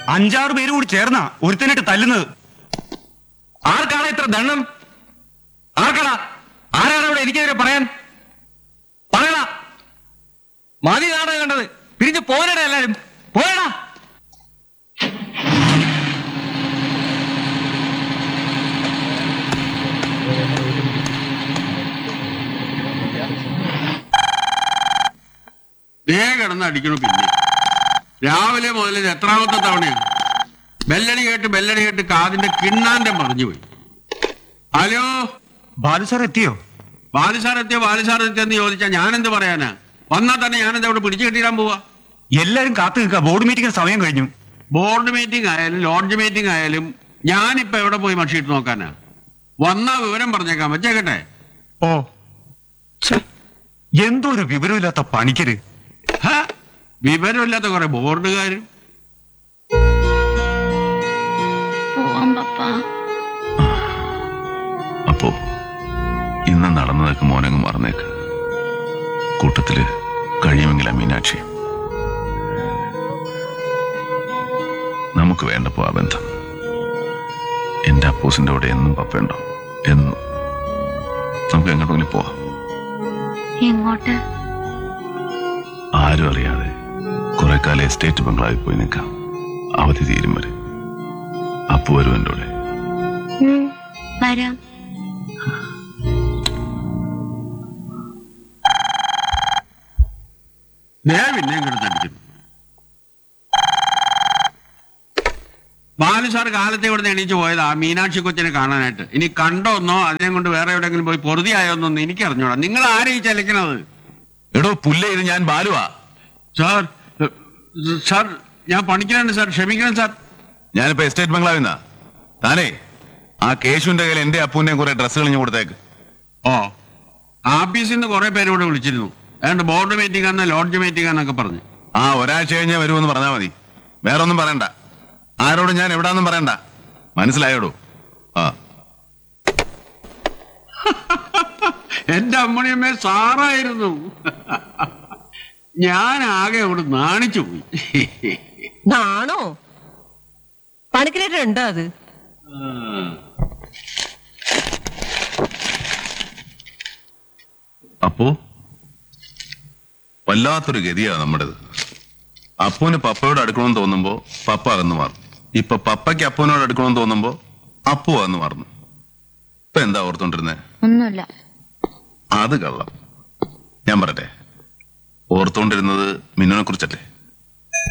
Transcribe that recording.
അഞ്ചാറ് പേര് കൂടി ചേർന്നാ ഒരുത്തനായിട്ട് തല്ലുന്നത് ആർക്കാണ് ഇത്ര ദണ്ണം ആർക്കടാ ആരാണ് ഇവിടെ എനിക്കെതിരെ പറയാൻ പറയടാ മതി നാടകം കണ്ടത് പിരിഞ്ഞു പോരടാ എല്ലാരും പോയടാ ദേ കിടന്ന് അടിക്കണു പിന്നെ രാവിലെ മുതൽ ഇത് എത്രാമത്തെ തവണയാണ് ബെല്ലടി കേട്ട് ബെല്ലടി കേട്ട് കാതിന്റെ കിണ്ണാന്റെ മറിഞ്ഞു പോയി ഹലോ ബാലു സാർ എത്തിയോ ബാലുസാർ എത്തിയോ ബാലുസാർ എത്തിയെന്ന് ചോദിച്ചാൽ ഞാനെന്ത് പറയാനാ വന്നാൽ തന്നെ ഞാനെന്താ ഇവിടെ പിടിച്ചു കെട്ടിയിടാൻ പോവാ എല്ലാരും കാത്തു നിൽക്കുക ബോർഡ് മീറ്റിംഗിന് സമയം കഴിഞ്ഞു ബോർഡ് മീറ്റിംഗ് ആയാലും ലോഡ്ജ് മീറ്റിംഗ് ആയാലും ഞാനിപ്പോ എവിടെ പോയി മഷിയിട്ട് നോക്കാനാ വന്നാ വിവരം പറഞ്ഞേക്കാം വെച്ചേക്കട്ടെ ഓ ഛെ, എന്തോ ഒരു വിവരമില്ലാത്ത പണിക്കര് ഹ, വിവരമില്ലാത്ത കുറെ ബോർഡുകാരും പോവാം പപ്പ അപ്പോ ഇന്ന് നടന്നതൊക്കെ മോനങ്ങ് മറന്നേക്ക് കൂട്ടത്തില് കഴിയുമെങ്കിൽ ആ മീനാക്ഷി നമുക്ക് വേണ്ടപ്പോ ആ ബന്ധം എന്റെ അപ്പൂസിന്റെ കൂടെ എന്നും പപ്പയുണ്ടോ എന്നും നമുക്ക് എങ്ങോട്ടെങ്കിലും പോവാം എങ്ങോട്ട് ആരും അറിയാതെ കുറെ കാലം എസ്റ്റേറ്റ് ബംഗ്ലാവിൽ പോയി നിൽക്കാം അവധി തീരും വരെ അപ്പു വരും എൻ്റെ കൂടെ വരാം ദേ പിന്നെയും കിടന്ന് അടിക്കുന്നു ബാലു സാർ കാലത്തെ ഇവിടുന്ന് എണീച്ച് പോയത് ആ മീനാക്ഷി കൊച്ചിനെ കാണാനായിട്ട് ഇനി കണ്ടോന്നോ അതിനെ കൊണ്ട് വേറെ എവിടെയെങ്കിലും പോയി പൊറുതിയായോന്നൊന്നും എനിക്ക് അറിഞ്ഞോടാ നിങ്ങൾ ആരെ ഈ ചലിക്കണത് എടോ പുല്ലേ ഇത് ഞാൻ ബാലുവാ സാർ ഏ, സാർ ഞാൻ പണിക്കലാണ് സാർ ക്ഷമിക്കണം സാർ ഞാനിപ്പോ എസ്റ്റേറ്റ് ബംഗ്ലാവിൽ നിന്നാ താനേ ആ കേശുവിന്റെ കയ്യിൽ എന്റെ അപ്പൂന്റെയും കുറെ ഡ്രസ്സുകൾ ഞാൻ കൊടുത്തേക്ക് ഓ ആഫീസിൽ നിന്ന് കുറെ പേര് ഇവിടെ വിളിച്ചിരുന്നു ഏതാണ്ട് ബോർഡ് മീറ്റിംഗ് ആണെന്ന് ലോഡ്ജ് മീറ്റിംഗ് ആണെന്നൊക്കെ പറഞ്ഞു ആ ഒരാഴ്ച കഴിഞ്ഞാൽ വരുമെന്ന് പറഞ്ഞാൽ മതി വേറെ ഒന്നും പറയണ്ട ആരോടും ഞാൻ എവിടാന്നും പറയണ്ട മനസ്സിലായോടോ ആ എന്റെ അമ്മണിയമ്മേ സാറായിരുന്നു ഞാൻ ആകെ അവിടെ നാണിച്ചു പോയി നാണോ പണിക്കരേറ്റുണ്ടോ അത് അപ്പോ വല്ലാത്തൊരു ഗതിയാ നമ്മുടേത് അപ്പൂന് പപ്പയോട് അടുക്കണമെന്ന് തോന്നുമ്പോ പപ്പ അകന്ന് മാറും ഇപ്പൊ പപ്പയ്ക്ക് അപ്പൂനോട് അടുക്കണമെന്ന് തോന്നുമ്പോ അപ്പു അകന്ന് മാറുന്നു ഇപ്പൊ എന്താ ഓർത്തോണ്ടിരുന്നേ ഒന്നുമില്ല അത് കള്ളം ഞാൻ പറയട്ടെ ഓർത്തോണ്ടിരുന്നത് മിന്നുനെ കുറിച്ചല്ലേ